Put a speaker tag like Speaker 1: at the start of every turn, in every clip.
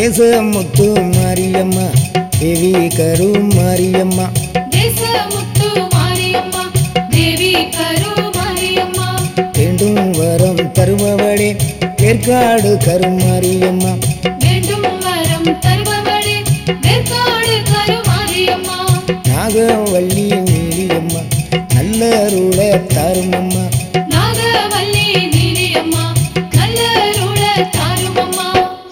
Speaker 1: தேசமுத்து மாரியம்மா தேவி கரு மாரியம்மா
Speaker 2: தேசமுத்து மாரியம்மா தேவி கரு மாரியம்மா
Speaker 1: வேண்டும் வரம் தருபவளே ஏற்காடு கருமாரியம்மா
Speaker 2: வேண்டும் வரம் தருபவளே வேற்காடு கரு மாரியம்மா
Speaker 1: நாகவள்ளி நீலியம்மா நல்ல அருள தாருமம்மா
Speaker 2: நாகவல்லி நீலியம்மா நல்ல அருள தாருமம்மா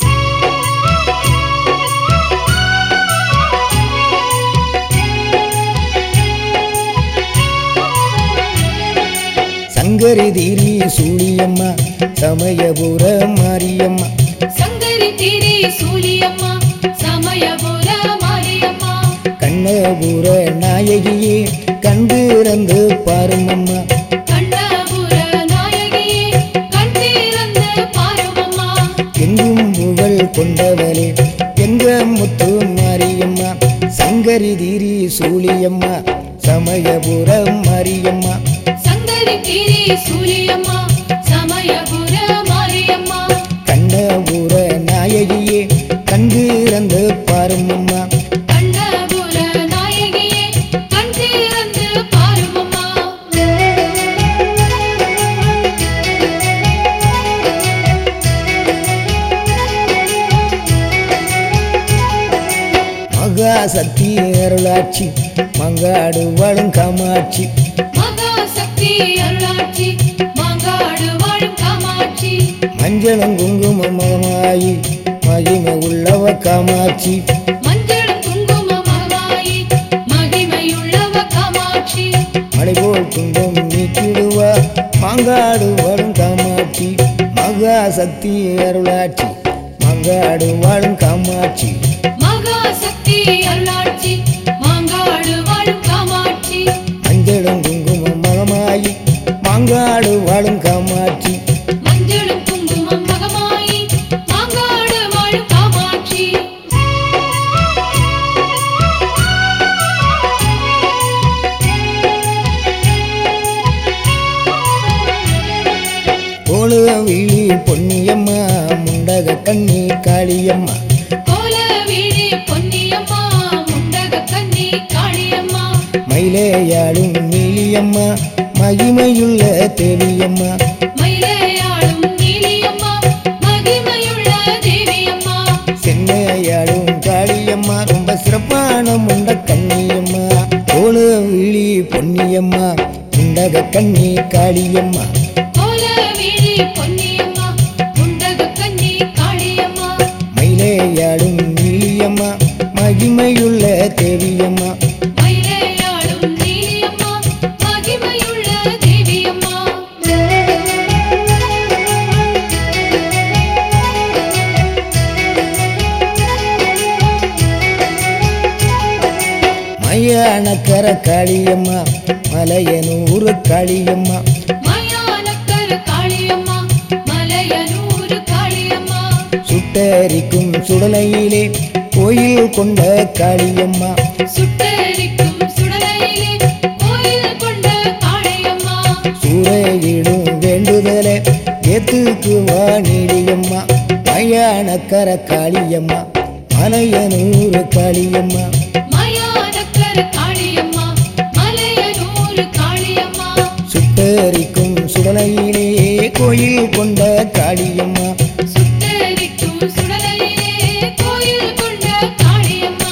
Speaker 1: சங்கரி தீரி சூழியம்மா சமயபுர மாரியம்மா
Speaker 2: சங்கரி தீரி சூலியம்மா சமயபுர மாரியம்மா
Speaker 1: கண்ணபுர நாயகியே கண்டிருந்து பாருமம்மா
Speaker 2: கண்ணபுர நாயகியே கண் திறந்து பாருமம்மா
Speaker 1: எங்கும் புகழ் கொண்டவளே எங்க முத்து மாரியம்மா சங்கரி தீரி சூழியம்மா சமயபுர மாரியம்மா
Speaker 2: சங்கரி தீரி சூலியம்மா சமயபுர மாரியம்மா
Speaker 1: கண்ணபுர நாயகியே கண்டிருந்து பாருமம்மா
Speaker 2: கண்ணபுர நாயகியே கண் திறந்து பாருமம்மா
Speaker 1: மகா சக்தி அருளாட்சி மங்காடு வாழும் காமாட்சி
Speaker 2: மகா சக்தி அருளாட்சி மாங்காடு வாழும் காமாட்சி
Speaker 1: மஞ்சளும் குங்குமம் மகமாயி மகிமை உள்ளவ காமாட்சி
Speaker 2: மஞ்சளும் குங்கும மகமாயி மகிமையுள்ளவ காமாட்சி
Speaker 1: மலை போல் துன்பம் நீக்கிடுவா மாங்காடு வாழும் காமாட்சி மகா சக்தி அருளாட்சி மங்காடு வாழும் காமாட்சி
Speaker 2: மகா சக்தி அருளாட்சி மாங்காடு வாழும் காமாட்சி
Speaker 1: மஞ்சளும் குங்குமம் மகமாயி மாங்காடு வாழும் காமாட்சி
Speaker 2: மஞ்சளும் குங்குமம் மகமாயி மாங்காடு வாழும் காமாட்சி
Speaker 1: கோலு விழி பொன்னியம்மா முண்டக கண்ணி காளியம்மா
Speaker 2: கோல வீடி பொன்னியம்மா முண்டக கன்னி காளியம்மா
Speaker 1: மயிலேயாடும் நீலியம்மா மகிமையுள்ள தேவியம்மா
Speaker 2: மயிலையாடும் நீலியம்மா மகிமையுள்ள தேவியம்மா
Speaker 1: சென்னையாடும் காளியம்மா ரொம்ப சிறப்பான முண்ட கண்ணியம்மா கோலு விழி பொன்னியம்மா முண்டக கண்ணி காளியம்மா
Speaker 2: கோல வீடி பொன்னியம்மா முண்டக கன்னி காளியம்மா
Speaker 1: மயிலேயாடும் நீலியம்மா மகிமையுள்ள தேவியம்மா
Speaker 2: மயிலையாடும் நீலியம்மா மகிமையுள்ள தேவியம்மா.
Speaker 1: மயானக்கர காளியம்மா மலையனூர் காளியம்மா
Speaker 2: மயானக்கர காளியம்மா, மலையனூர் காளியம்மா.
Speaker 1: சுட்டரிக்கும் சுடலையிலே கோயில் கொண்ட காளியம்மா
Speaker 2: சுட்டெரிக்கும் சுடலையிலே கோயில் கொண்ட காளியம்மா.
Speaker 1: சூறையிடும் வேண்டுதலே ஏத்துக்கு வாணிடியம்மா மயானக்கர காளியம்மா மலையனூர் காளியம்மா
Speaker 2: மயானக்கர காளியம்மா, மலையனூர் காளியம்மா.
Speaker 1: சுட்டரிக்கும் சுடலையிலே கோயில் கொண்ட காளியம்மா
Speaker 2: சுட்டெரிக்கும் சுடலையிலே கோயில் கொண்ட காளியம்மா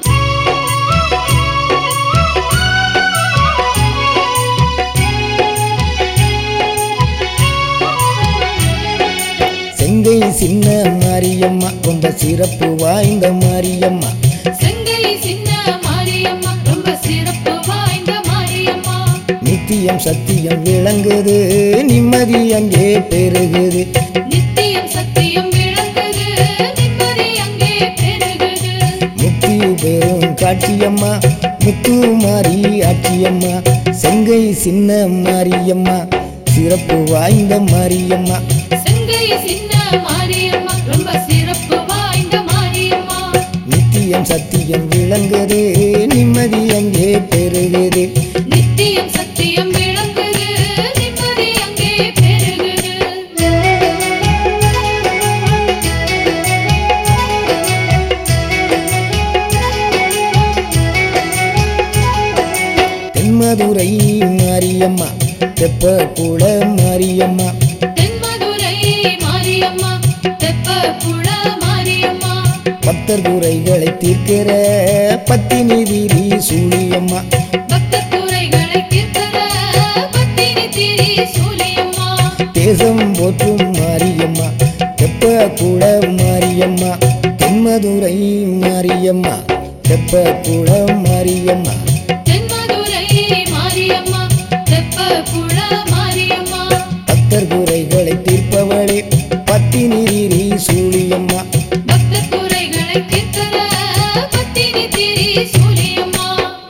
Speaker 1: செங்கை சின்ன மாரியம்மா ரொம்ப சிறப்பு வாய்ந்த மாரியம்மா
Speaker 2: செங்கை சின்ன மாரியம்மா ரொம்ப சிறப்பு வாய்ந்த மாரியம்மா
Speaker 1: நித்தியம் சத்தியம் விளங்குது நிம்மதி அங்கே பெருகுது
Speaker 2: நித்தியம் சத்தியம் விளங்குது நிம்மதி அங்கே பெருகுது
Speaker 1: முக்தி பெரும் காட்சியம்மா முத்து மாரி ஆட்சியம்மா செங்கை சின்ன மாரியம்மா சிறப்பு வாய்ந்த மாரியம்மா
Speaker 2: செங்கை சின்ன மாரியம்மா ரொம்ப சிறப்பு வாய்ந்த மாரியம்மா
Speaker 1: நித்தியம் சத்தியம் விளங்குது நிம்மதி அங்கே பெருகுது
Speaker 2: நித்தியம் சத்தியம் விளங்குது நிம்மதி அங்கே பெருகுது
Speaker 1: தென்மதுரை மாரியம்மா தெப்ப குள மாரியம்மா
Speaker 2: தென்மதுரை மாரியம்மா தெப்பக்குள மாரியம்மா
Speaker 1: பக்தர் குறைகளை தீர்க்கிற பத்தினி தீரி சூழியம்மா
Speaker 2: பக்தர் குறைகளை தீர்க்கிற பத்தினி திரி சூலியம்மா
Speaker 1: தேசம் போற்றும் மாரியம்மா தெப்ப குள மாரியம்மா தென்மதுரை மாரியம்மா தெப்ப குள மாரியம்மா
Speaker 2: தென்மதுரை மாரியம்மா தெப்பக்குள மாரியம்மா
Speaker 1: பக்தர் குறைகளை தீர்ப்பவளே பத்தினி தீரி சூழியம்மா
Speaker 2: பக்தர் குறைகளை தீர்க்கிற பத்தினி திரி சூலியம்மா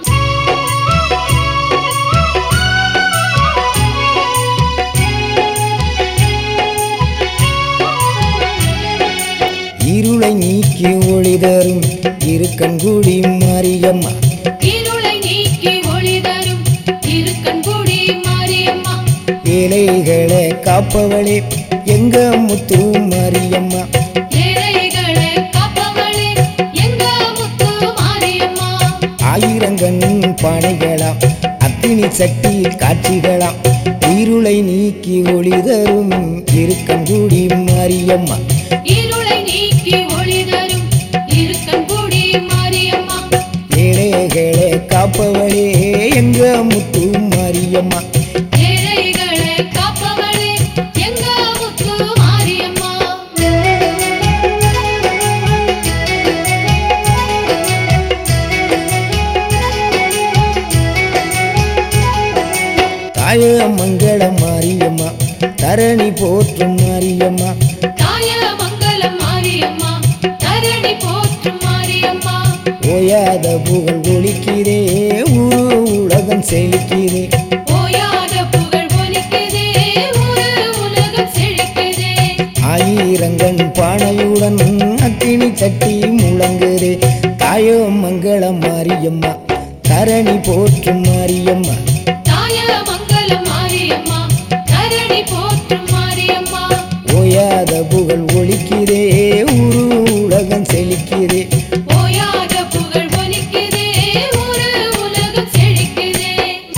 Speaker 1: இருளை நீக்கி ஒளி தரும் இருக்கன்குடி மாரியம்மா
Speaker 2: இருளை நீக்கி ஒளி தரும் இருக்கன்குடி மாரியம்மா
Speaker 1: ஏழைகளை காப்பவளே எங்க முத்து மாரியம்மா
Speaker 2: ஏழைகளை காப்பவளே எங்க முத்து மாரியம்மா
Speaker 1: ஆயிரங்கண் பானைகளாம் அக்கினி சக்தி காட்சிகளாம் இருளை நீக்கி ஒளி தரும் இருக்கன்குடி மாரியம்மா
Speaker 2: இருளை நீக்கி ஒளி தரும் இருக்கன்குடி மாரியம்மா
Speaker 1: ஏழைகளை காப்பவளே எங்க முத்து மாரியம்மா
Speaker 2: ஏழைகளை காப்பவளே எங்க முத்து மாரியம்மா
Speaker 1: தாய மங்கள மாரியம்மா தரணி போற்றும் மாரியம்மா
Speaker 2: தாய மங்களம் மாரியம்மா தரணி போற்றும் மாரியம்மா
Speaker 1: ஓயாத புகழ் ஒலிக்கிறே ஊரு உலகம் செழிக்கிறே
Speaker 2: ஓயாத புகழ் ஒலிக்குதே ஒரு உலகம் செழிக்குதே
Speaker 1: ஆயிரங்கண் பானையுடன் அக்கினி சட்டி முழங்குதே தாயோ மங்கள மாரியம்மா தரணி போற்றும் மாரியம்மா
Speaker 2: தாய மங்களம் மாரியம்மா தரணி போற்றும் மாரியம்மா
Speaker 1: ஓயாத புகழ் ஒலிக்கிறே ஊரு உலகம் செழிக்கிறே
Speaker 2: ஓயாத புகழ் ஒலிக்குதே ஒரு உலகம் செழிக்குதே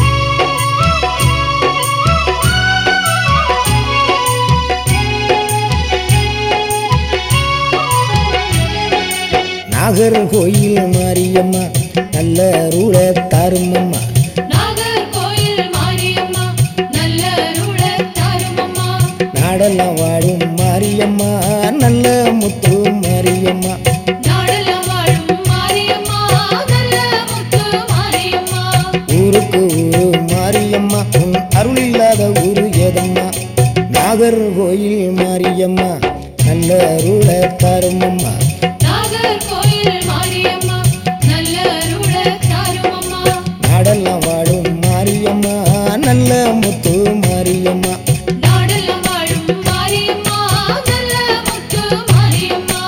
Speaker 1: நாகர் கோயில் மாரியம்மா நல்ல அருள தாருமம்மா
Speaker 2: நாகர்கோயில் மாரியம்மா நல்ல அருள தாருமம்மா
Speaker 1: நாடெல்லாம் வாழும் மாரியம்மா நல்ல முத்து மாரியம்மா
Speaker 2: நாடெல்லாம் வாழும் மாரியம்மா நல்ல முத்து மாரியம்மா
Speaker 1: ஊருக்கு ஊரு மாரியம்மா உன் அருள் இல்லாத ஊரு ஏதம்மா நாகர் கோயில் மாரியம்மா நல்ல அருள தாருமம்மா
Speaker 2: நாகர்கோயில் மாரியம்மா நல்ல அருள தாருமம்மா
Speaker 1: நாடெல்லாம் வாழும் மாரியம்மா நல்ல முத்து மாரியம்மா
Speaker 2: நாடெல்லாம் வாழும் மாரியம்மா நல்ல முத்து மாரியம்மா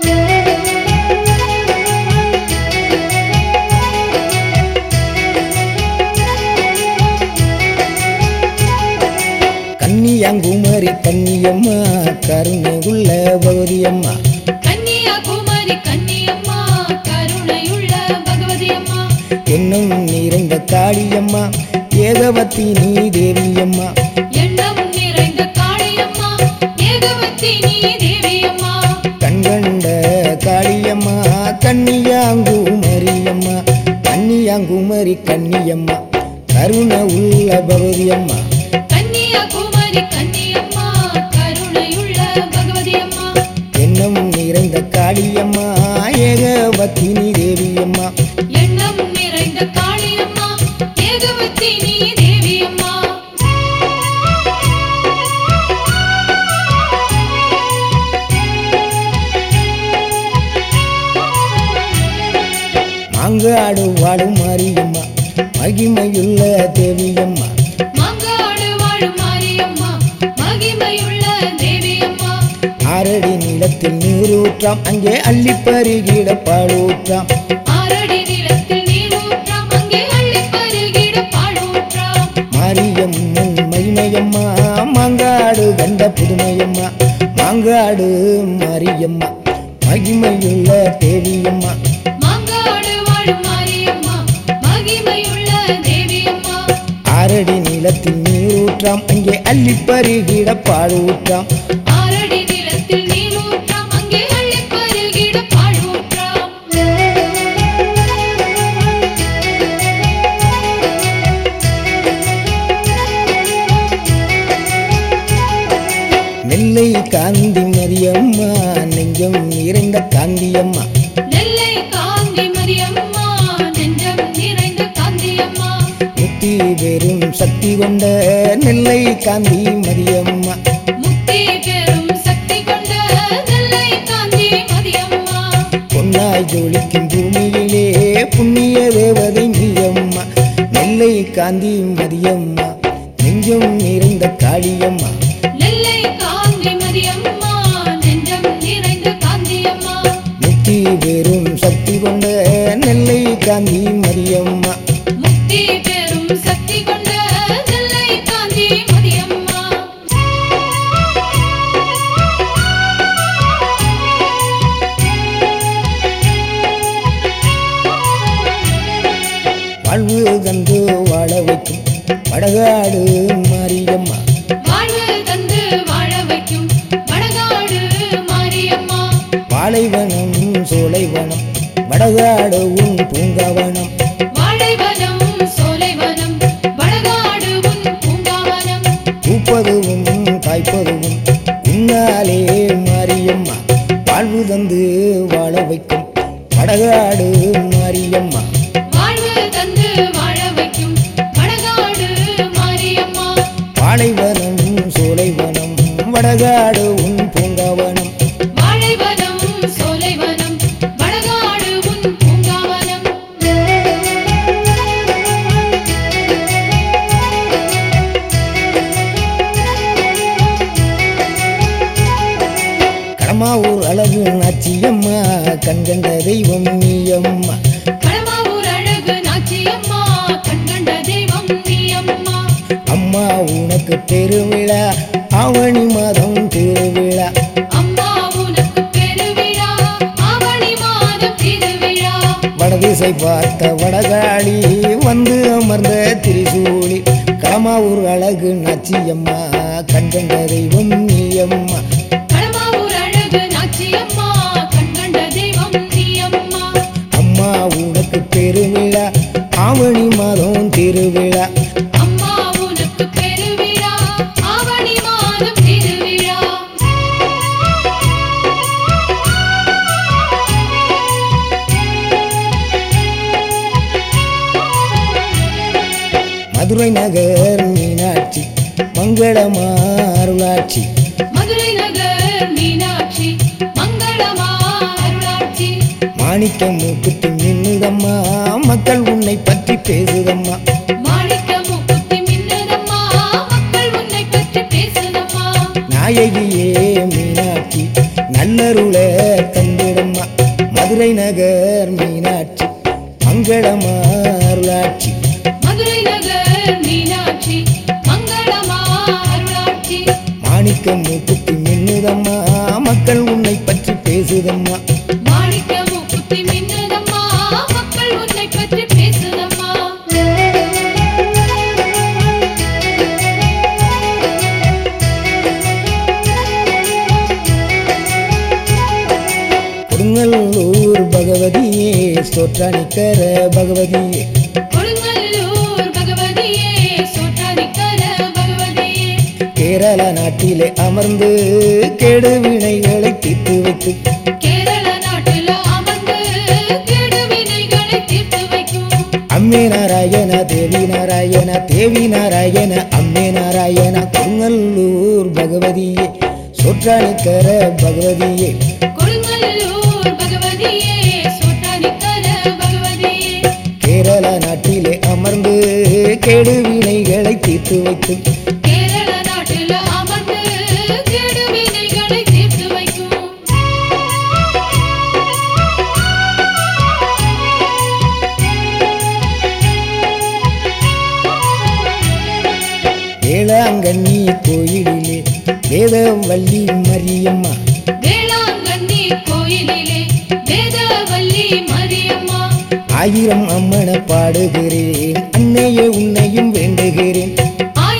Speaker 1: கன்னியாங்குமரி கன்னியம்மா கருணை உள்ள பகுதியம்மா
Speaker 2: கன்னியாகுமரி கன்னியம்மா கருணையுள்ள பகவதி அம்மா
Speaker 1: என்னும் நிறைந்த காளியம்மா ஏகவத்தி நீ தேவியம்மா
Speaker 2: எண்ணம் நிறைந்த காளியம்மா ஏகவத்தி நீ தேவியம்மா
Speaker 1: கண்கண்ட காளியம்மா கன்னியாங்குமரியம்மா கன்னியாங்குமரி கன்னியம்மா கருணை உள்ள பகுதியம்மா
Speaker 2: கன்னியாகுமரி கன்னியம்மா கருணையுள்ள பகவதி அம்மா
Speaker 1: என்னும் நிறைந்த காளியம்மா ஏகவத்தி நீ தேவியம்மா
Speaker 2: எண்ணம் நிறைந்த காளியம்மா ஏகவத்தி நீ தேவியம்மா
Speaker 1: மாங்காடு வாடும் மாரியம்மா மகிமையுள்ள தேவியம்மா
Speaker 2: மாங்காடு வாழும் மாரியம்மா மகிமையுள்ள தேவியம்மா
Speaker 1: ஆறடி நிலத்தில் நீரூற்றாம் அங்கே அள்ளி பருகிட பாடூற்றாம்
Speaker 2: ஆறடி நிலத்தில் நீரூற்றாம் அங்கே அள்ளி பருகிட பாடூற்றாம்
Speaker 1: மாரியம்மன் மகிமையம்மா மாங்காடு கண்ட புதுமையம்மா மாங்காடு மாரியம்மா மகிமையுள்ள தேவியம்மா
Speaker 2: மாங்காடு வாழும் மாரியம்மா மகிமையுள்ள தேவியம்மா
Speaker 1: நிலத்தில் நீரூற்றாம் அங்கே அள்ளி பருகிட பாழூற்றாம்
Speaker 2: ஆரடி நிலத்தில் நீரூற்றாம் அங்கே அள்ளிப் பருகிட பாழூற்றாம்
Speaker 1: நெல்லை காந்தி மரியம்மா நெஞ்சம் நிறைந்த காந்தியம்மா
Speaker 2: நெல்லை காந்தி மரியம்மா நெஞ்சம் நிறைந்த காந்தியம்மா
Speaker 1: முத்தி பெரும் சக்தி கொண்ட நெல்லை காந்தி மரியம்மா
Speaker 2: முக்தி பெறும் சக்தி கொண்ட நெல்லை காந்தி மரியம்மா
Speaker 1: பொன்னாய் ஜொலிக்கும் பூமியிலே புண்ணிய தேவதை நீயம்மா நெல்லை காந்தி மரியம்மா நெஞ்சம் நிறைந்த காளியம்மா
Speaker 2: நெல்லை காந்தி மரியம்மா நெஞ்சம் நிறைந்த காந்தியம்மா
Speaker 1: முத்தி பெரும் சக்தி கொண்ட நெல்லை காந்தி மரியம்மா
Speaker 2: முக்தி பெறும் சக்தி கொண்ட நெல்லை காந்தி மரியம்மா
Speaker 1: வாழ்வு தந்து வாழ வைக்கும் வடகாடு மாரியம்மா
Speaker 2: வாழ்வு தந்து வாழ வைக்கும் வடகாடு மாரியம்மா
Speaker 1: பாலைவனம் சோலைவனம் வடகாடு உன் பூங்காவனம்
Speaker 2: வாழைவனம் சோலைவனம் வடகாடு உன் பூங்காவனம்
Speaker 1: பூப்பதுவும் காய்ப்பதுவும் உன்னாலே மாரியம்மா வாழ்வு தந்து வாழ வைக்கும் வடகாடு மாரியம்மா
Speaker 2: வாழ்வு தந்து வாழ வைக்கும் வடகாடு மாரியம்மா
Speaker 1: பாலைவனம் சோலைவனம் வடகாடு உன் பூங்காவனம்
Speaker 2: வாழைவனம் சோலைவனம் வடகாடு உன் பூங்காவனம்
Speaker 1: கடமாவூர் அழகு நாச்சியம்மா கண்கண்ட தெய்வம் நீயம்மா
Speaker 2: கடமாவூர் அழகு நாச்சியம்மா கண்கண்ட தெய்வம் நீயம்மா
Speaker 1: அம்மா உனக்கு பெருவிழா ஆவணி மாதம் திருவிழா
Speaker 2: அம்மா உனக்கு பெருவிழா ஆவணி மாதம் திருவிழா
Speaker 1: வடதிசை பார்த்த வடகாளி வந்து அமர்ந்த திரிசூலி கடமாவூர் அழகு நாச்சியம்மா கண்கண்ட தெய்வம் நீயம்மா
Speaker 2: கடமாவூர் அழகு நாச்சியம்மா கண்கண்ட தெய்வம் நீயம்மா
Speaker 1: அம்மா உனக்கு பெருவிழா ஆவணி மாதம் திருவிழா
Speaker 2: அம்மா உனக்கு பெருவிழா ஆவணி மாதம் திருவிழா
Speaker 1: மதுரை நகர் மீனாட்சி மங்களமா அருளாட்சி
Speaker 2: மதுரை நகர் மீனாட்சி மங்களமா அருளாட்சி
Speaker 1: மாணிக்க மூக்குத்தி மின்னுதம்மா மக்கள் உன்னை பற்றி பேசுதம்மா
Speaker 2: மாணிக்க மூக்குத்தி மின்னுதம்மா மக்கள் உன்னை பற்றி பேசுதம்மா
Speaker 1: நாயகியே மீனாட்சி நல்லருள தந்திடம்மா மதுரை நகர் மீனாட்சி மங்களமா அருளாட்சி
Speaker 2: மதுரை நகர் மீனாட்சி மங்களமா அருளாட்சி
Speaker 1: மாணிக்க மூக்குத்தி மின்னுதம்மா மக்கள் உன்னை பற்றி பேசுதம்மா
Speaker 2: மாணிக்க மூக்குத்தி மின்னுதம்மா மக்கள் உன்னை பற்றி பேசுதம்மா
Speaker 1: கொடுங்கல்லூர் பகவதியே சோற்றானிக்கர பகவதியே
Speaker 2: கொடுங்கல்லூர் பகவதியே சோற்றானிக்கர பகவதியே
Speaker 1: கேரள நாட்டிலே அமர்ந்து கெடு வினைகளை தீர்த்து வைத்து
Speaker 2: கேரள நாட்டில் அமர்ந்து கெடு வினைகளை தீர்த்து வைக்கும்
Speaker 1: அம்மே நாராயண தேவி நாராயண தேவி நாராயண அம்மே நாராயண கொடுங்கல்லூர் பகவதியே சோற்றானிக்கர பகவதியே
Speaker 2: கொடுங்கல்லூர் பகவதியே சோற்றானிக்கர பகவதியே
Speaker 1: கேரள நாட்டிலே அமர்ந்து கெடு வினைகளை தீர்த்து வைத்து
Speaker 2: கேரள நாட்டில் அமர்ந்து கெடு வினைகளை தீர்த்து வைக்கும்
Speaker 1: வேளாங்கண்ணி கோயிலிலே வேதவல்லி மரியம்மா
Speaker 2: வேளாங்கண்ணி கோயிலிலே வேதவல்லி மரியம்மா
Speaker 1: ஆயிரம் அம்மன பாடுகிறேன் அன்னையே உன்னையும் வேண்டுகிறேன்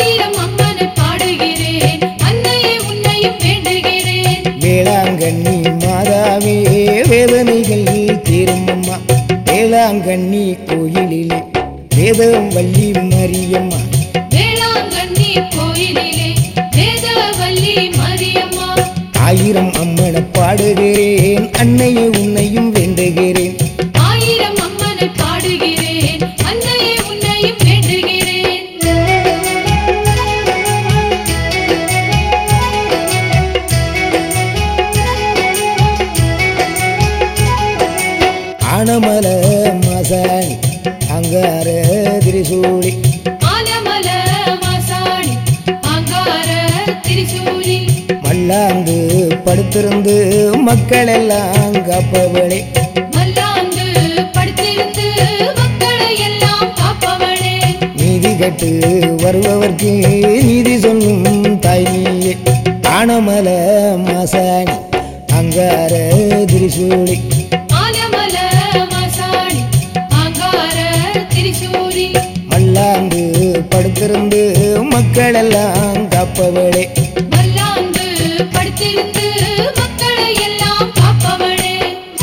Speaker 1: வேளாங்கண்ணி மாதாவே வேதனைகள் தீரும் அம்மா வேளாங்கண்ணி கோயிலிலே வேதம் வள்ளி மரியம்மா
Speaker 2: வேளாங்கண்ணி கோயிலிலே வேதவல்லி மரியம்மா
Speaker 1: ஆயிரம் அம்மனை பாடுகிறேன் அன்னையை உன்னையும் வேண்டுகிறேன்
Speaker 2: ஆயிரம் அம்மனை பாடுகிறேன் அன்னையே உன்னையும் வேண்டுகிறேன்
Speaker 1: ஆனமல மசாணி அங்கார திரிசூடி
Speaker 2: ஆனமல மாசாணி அங்கார திரிசூலி
Speaker 1: மல்லாந்து படுத்திருந்து மக்கள் எல்லாம் காப்பவளே
Speaker 2: மல்லாந்து படுத்திருந்து மக்களை எல்லாம் காப்பவளே
Speaker 1: நீதி கட்டு வருபவர்க்கு நீதி சொல்லும் தாயே ஆனமல மசாணி அங்கார திரிசூடி
Speaker 2: ஆனமல மாசாணி அங்கார திரிசூலி
Speaker 1: மல்லாந்து படுத்திருந்து மக்கள் எல்லாம் காப்பவளே
Speaker 2: மல்லாந்து படுத்திருந்து மக்களை எல்லாம் காப்பவளே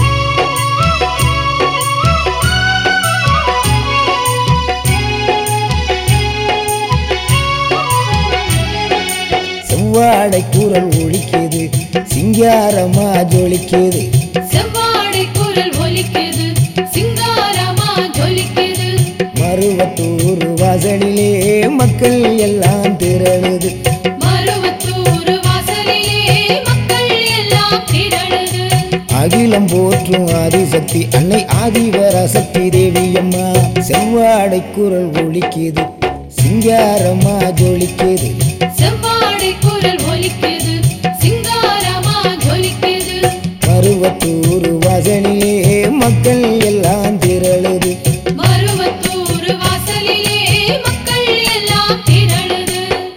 Speaker 1: செவ்வாடை கூறல் ஒழிக்குது சிங்காரமா ஜொலிக்குது
Speaker 2: செவ்வாடை குரல் ஒலிக்குது சிங்காரமா ஜொலிக்குது
Speaker 1: மருவத்தூர் வாசலிலே மக்கள் எல்லாம் திரளுது
Speaker 2: மருவத்தூர் வாசலிலே மக்கள் எல்லாம் திரளுது
Speaker 1: அகிலம் போற்றும் ஆதிசக்தி அன்னை ஆதிவராசக்தி தேவி அம்மா செவ்வாடை குரல் ஒழிக்குது சிங்காரமா ஜொலிக்குது
Speaker 2: செவ்வாடை குரல் ஒலிக்குது சிங்காரமா ஜொலிக்குது
Speaker 1: மருவத்தூர் வாசலிலே மக்கள் எல்லாம் திரளுது
Speaker 2: மருவத்தூர் வாசலிலே மக்கள் எல்லாம் திரளுது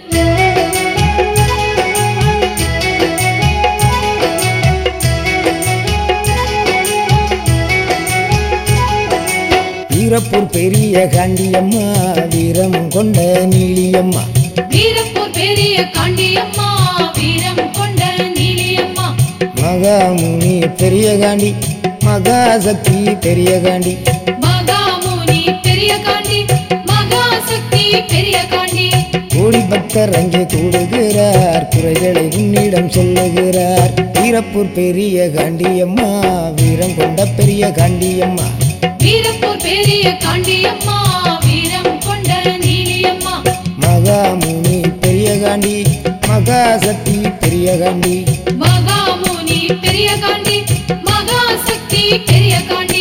Speaker 1: வீரப்பூர் பெரிய காண்டியம்மா வீரம் கொண்ட நீலியம்மா
Speaker 2: வீரப்பூர் பெரிய காண்டியம்மா வீரம் கொண்ட நீலியம்மா
Speaker 1: மகாமுனி பெரிய காண்டி மகாசக்தி பெரிய காண்டி
Speaker 2: மகாமுனி பெரிய காண்டி மகாசக்தி பெரிய காண்டி
Speaker 1: கோடி பக்தர் அங்கே கூடுகிறார் குறைகளை உன்னிடம் சொல்லுகிறார் வீரப்பூர் பெரிய காண்டியம்மா வீரம் கொண்ட பெரிய காண்டியம்மா
Speaker 2: வீரப்பூர் பெரிய காண்டியம்மா வீரம் கொண்ட நீலியம்மா
Speaker 1: மகாமுனி பெரிய காண்டி மகாசக்தி பெரிய காண்டி
Speaker 2: மகாமுனி பெரிய காண்டி மகாசக்தி பெரிய காண்டி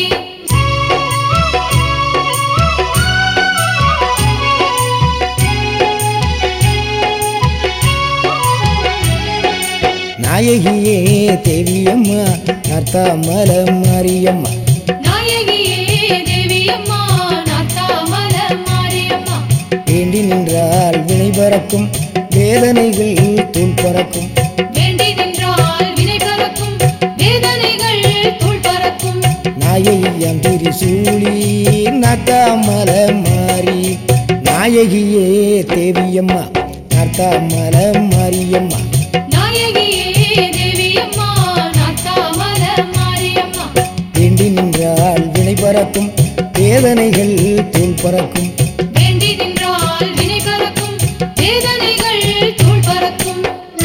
Speaker 1: நாயகியே தேவியம்மா நர்த்தாமல மாரியம்மா
Speaker 2: நாயகியே தேவியம்மா நாத்தாமல மாரியம்மா
Speaker 1: வேண்டி நின்றால் வினை பறக்கும் வேதனைகள் தூள் பறக்கும்
Speaker 2: வேண்டி நின்றால் வினை பறக்கும் வேதனைகள் தூள் பறக்கும்
Speaker 1: நாயகியாம் திரிசூலி நர்த்தாமல மாறி நாயகியே தேவியம்மா நர்த்தாமல மாரியம்மா
Speaker 2: நாயகியே தேவியம்மா நாத்தாமல மாரியம்மா
Speaker 1: வேண்டி நின்றால் வினை பறக்கும் வேதனைகள் தூள் பறக்கும்
Speaker 2: வேண்டி நின்றால் வினை பறக்கும் வேதனைகள் தூள் பறக்கும்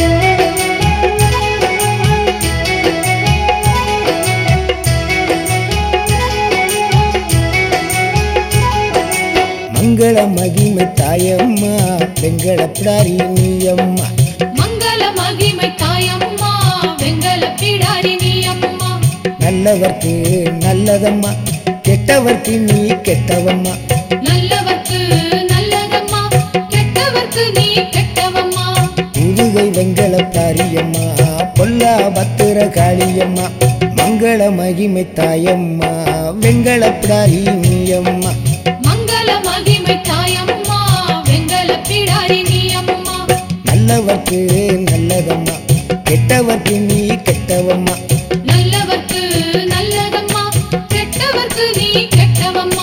Speaker 1: மங்கள மகிமை தாயம்மா வெங்கட பிடாரி நீயம்மா
Speaker 2: மங்கள மகிமை தாயம்மா வெங்கல பிடாரி நீ அம்மா
Speaker 1: நல்லவர்க்கு நல்லதம்மா கெட்டவர்க்கு நீ கெட்டவம்மா
Speaker 2: நல்லவர்க்கு நல்லதம்மா கெட்டவர்க்கு நீ கெட்டவம்மா
Speaker 1: புதுகை வெங்கல தாரியம்மா பொல்லா பத்திர காளியம்மா மங்கள மகிமை தாயம்மா வெங்கல பிடாரி நீயம்மா
Speaker 2: மங்கள மகிமை தாயம்மா வெங்கல பிடாரி நீ அம்மா
Speaker 1: நல்லவர்க்கு நல்லதம்மா கெட்டவர்க்கு நீ கெட்டவம்மா
Speaker 2: நல்லவர்க்கு நல்லதம்மா கெட்டவர்க்கு நீ கெட்டவம்மா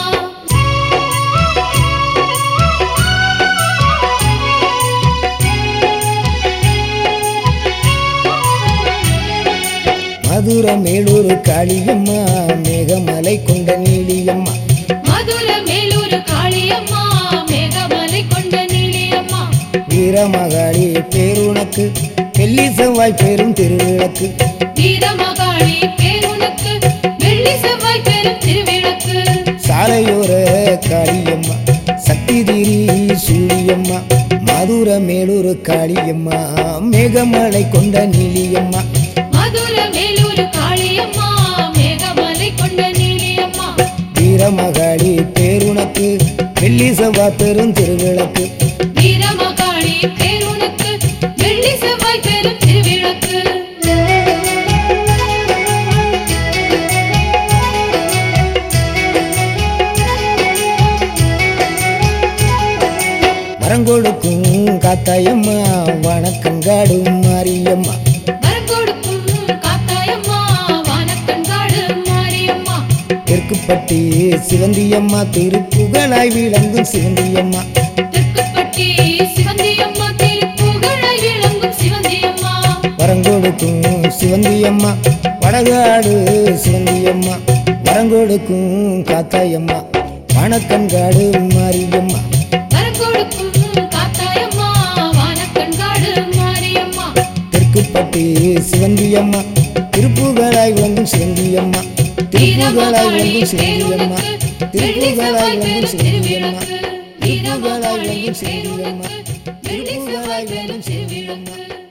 Speaker 1: மதுரை மேலூர் காளியம்மா மேகமலை கொண்ட நீலியம்மா
Speaker 2: மதுர மேலூர் காளியம்மா மேகமலை கொண்ட நீலியம்மா
Speaker 1: வீரமகாளி பேருனக்கு வெள்ளி செவ்வாய் பேரும் திருவிளக்கு
Speaker 2: வீரமகாளி பேருனுக்கு வெள்ளி செவ்வாய் பெரும் திருவிளக்கு
Speaker 1: சாலையோர காளியம்மா சக்தி திரி சூழியம்மா மதுரை மேலூர் காளியம்மா மேகமலை கொண்ட நீலியம்மா
Speaker 2: மதுர மேலூர் காளியம்மா மேகமலை கொண்ட நீலியம்மா
Speaker 1: வீரமகாளி பேருனக்கு வெள்ளி செவ்வாய் பெரும் திருவிளக்கு
Speaker 2: வீரமகாளி பேருனுக்கு வெள்ளி செவ்வாய் பெரும் திருவிளக்கு
Speaker 1: மரங்கொடுக்கும் காத்தாயம்மா வணக்கங்காடும் மாரியம்மா
Speaker 2: வரம் கொடுக்கும் காத்தாயம்மா வானக்கண்காடு மாரியம்மா
Speaker 1: தெற்குப்பட்டி சிவந்தியம்மா திருப்புகழாய் விளங்கும் சிவந்தியம்மா
Speaker 2: தெற்குப்பட்டி சிவந்தியம்மா திருப்புகழாய் விளங்கும் சிவந்தியம்மா
Speaker 1: வரங்கொடுக்கும் சிவந்தியம்மா வடகாடு சிவந்தியம்மா வரங்கொடுக்கும் காத்தாயம்மா வணக்கங்காடு மாரியம்மா
Speaker 2: வரம் கொடுக்கும் காத்தாயம்மா வானக்கண்காடு மாரியம்மா
Speaker 1: தெற்குப்பட்டி சிவந்தியம்மா திருப்புகழாய் விளங்கும் சிவந்தியம்மா திருப்புகழாய்
Speaker 2: வீரமகாளி
Speaker 1: விளங்கும் சிவந்தியம்மா
Speaker 2: பேருனுக்கு வெள்ளி
Speaker 1: திருப்புகழாய்
Speaker 2: செவ்வாய்
Speaker 1: விளங்கும்
Speaker 2: பெரும்
Speaker 1: சிவந்தியம்மா
Speaker 2: திருவிளக்கு
Speaker 1: திருப்புகழாய்
Speaker 2: வீரமகாளி
Speaker 1: விளங்கும் சிவந்தியம்மா
Speaker 2: பேருனுக்கு வெள்ளி செவ்வாய் பெரும் திருவிளக்கு